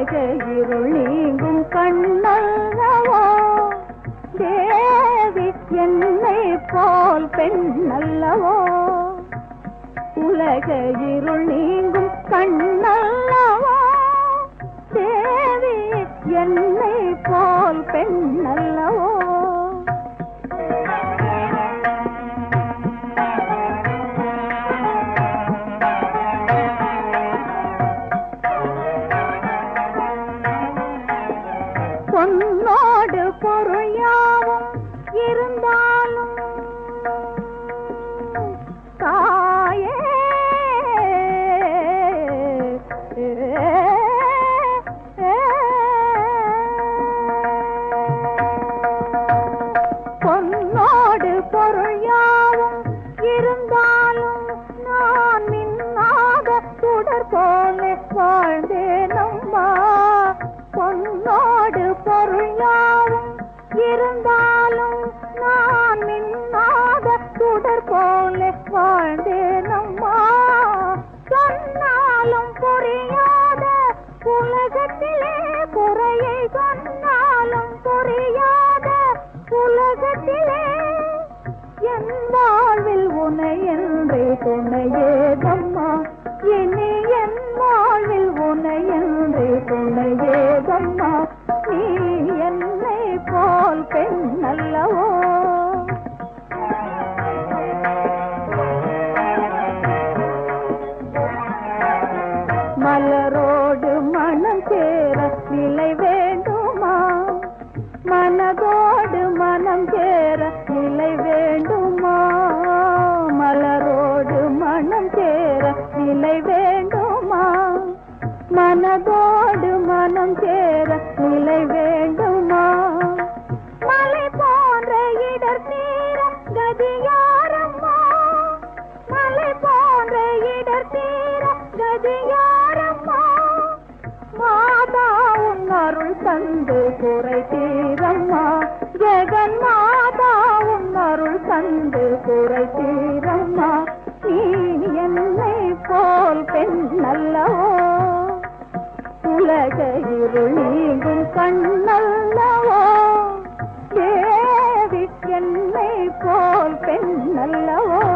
உலக இருள் நீங்கும் கண்ணல்லவோ தேவி என்னை போல் பெண்ணல்லவோ உலக இருள் நீங்கும் கண்ணல்லவோ தேவி என்னை போல் பெண்ணல்லவோ பொன்னோடு பொருள் யாவும் இருந்தாலும் தாயே பொன்னோடு பொருள் யாவும் இருந்தாலும் நான் மின்னாத சுடர் போல வாழ்ந்தேனம்மா பொன்னோடு பொருள் யாவும் இருந்தாலும் நான் மின்னாத சுடர் போல வாழ்ந்தேனம்மா சொன்னாலும் புரியாத உலகத்திலே குறையை சொன்னாலும் புரியாத உலகத்திலே என் வாழ்வில் உனை என்றே துணையேதம்மா இனி என் வாழ்வில் உனை என்றே துணையேதம்மா நீ என்னை போல் பெண் அல்லவோ மலரோடு மனம் சேர நிலை வேண்டுமா மனதோடு மனம் சேர நிலை வேண்டுமா மலரோடு மனம் சேர நிலை வேண்டுமா மனதோடு மனம் சேர நிலை வேண்டுமா மலை போன்ற இடர் தீர கதியாரம்மா மலை போன்ற இடர் தீர கதியாரம்மா மாதா உன் அருள் தந்து குறை தீரம்மா ஜெகன் மாதா உன் அருள் தந்து குறை தீரம்மா நீ என்னை போல் பெண் அல்லவோ உலக இருள் நீங்கும் கண்ணல்லவோ தேவி என்னை போல் பெண் அல்லவோ